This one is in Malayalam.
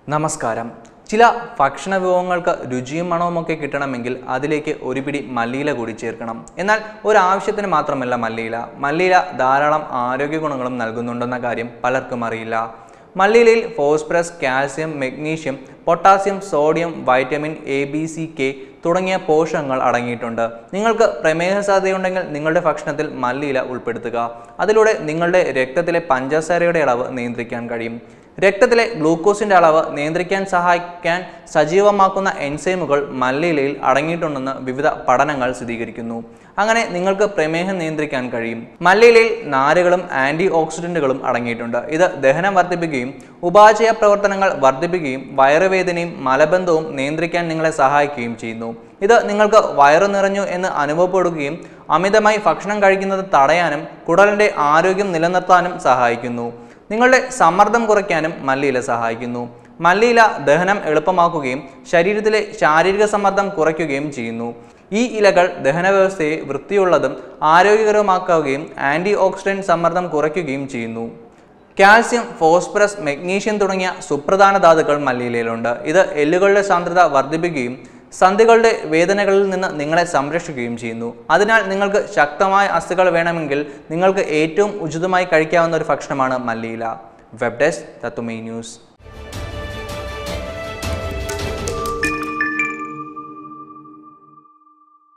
നമസ്കാരം ചില ഭക്ഷണ വിഭവങ്ങൾക്ക് രുചിയും മണവുമൊക്കെ കിട്ടണമെങ്കിൽ അതിലേക്ക് ഒരു പിടി മല്ലിയില കൂടി ചേർക്കണം എന്നാൽ ഒരാവശ്യത്തിന് മാത്രമല്ല മല്ലിയില മല്ലിയില ധാരാളം ആരോഗ്യ ഗുണങ്ങളും നൽകുന്നുണ്ടെന്ന കാര്യം പലർക്കും അറിയില്ല മല്ലിയിലയിൽ phosphorus calcium magnesium potassium sodium vitamin A B C K തുടങ്ങിയ പോഷകങ്ങൾ അടങ്ങിയിട്ടുണ്ട് നിങ്ങൾക്ക് പ്രമേഹ സാധ്യതയുണ്ടെങ്കിൽ നിങ്ങളുടെ ഭക്ഷണത്തിൽ മല്ലിയില ഉൾപ്പെടുത്തുക അതിലൂടെ നിങ്ങളുടെ രക്തത്തിലെ പഞ്ചസാരയുടെ അളവ് നിയന്ത്രിക്കാൻ കഴിയും രക്തത്തിലെ ഗ്ലൂക്കോസിന്റെ അളവ് നിയന്ത്രിക്കാൻ സഹായിക്കാൻ സജീവമാക്കുന്ന എൻസൈമുകൾ മല്ലിയിലയിൽ അടങ്ങിയിട്ടുണ്ടെന്ന് വിവിധ പഠനങ്ങൾ സ്ഥിരീകരിക്കുന്നു അങ്ങനെ നിങ്ങൾക്ക് പ്രമേഹം നിയന്ത്രിക്കാൻ കഴിയും മല്ലിയിലയിൽ നാരുകളും ആന്റി ഓക്സിഡന്റുകളും അടങ്ങിയിട്ടുണ്ട് ഇത് ദഹനം വർദ്ധിപ്പിക്കുകയും ഉപാചയ പ്രവർത്തനങ്ങൾ വർദ്ധിപ്പിക്കുകയും വയറുവേദനയും മലബന്ധവും നിയന്ത്രിക്കാൻ നിങ്ങളെ സഹായിക്കുകയും ചെയ്യുന്നു ഇത് നിങ്ങൾക്ക് വയറു നിറഞ്ഞു എന്ന് അനുഭവപ്പെടുകയും അമിതമായി ഭക്ഷണം കഴിക്കുന്നത് തടയാനും കുടലിന്റെ ആരോഗ്യം നിലനിർത്താനും സഹായിക്കുന്നു നിങ്ങളുടെ സമ്മർദ്ദം കുറയ്ക്കാനും മല്ലിയില സഹായിക്കുന്നു മല്ലിയില ദഹനം എളുപ്പമാക്കുകയും ശരീരത്തിലെ ശാരീരിക സമ്മർദ്ദം കുറയ്ക്കുകയും ചെയ്യുന്നു ഈ ഇലകൾ ദഹന വ്യവസ്ഥയെ വൃത്തിയുള്ളതും ആരോഗ്യകരമാക്കുകയും ആന്റി ഓക്സിഡന്റ് സമ്മർദ്ദം കുറയ്ക്കുകയും ചെയ്യുന്നു കാൽസ്യം ഫോസ്ഫറസ് മെഗ്നീഷ്യം തുടങ്ങിയ സുപ്രധാന ധാതുക്കൾ മല്ലിയിലയിലുണ്ട് ഇത് എല്ലുകളുടെ സാന്ദ്രത വർദ്ധിപ്പിക്കുകയും സന്ധികളുടെ വേദനകളിൽ നിന്ന് നിങ്ങളെ സംരക്ഷിക്കുകയും ചെയ്യുന്നു അതിനാൽ നിങ്ങൾക്ക് ശക്തമായ അസ്ഥികൾ വേണമെങ്കിൽ നിങ്ങൾക്ക് ഏറ്റവും ഉചിതമായി കഴിക്കാവുന്ന ഒരു ഭക്ഷണമാണ് മല്ലിയില വെബ് ഡെസ്ക് തത്തുമൈ ന്യൂസ്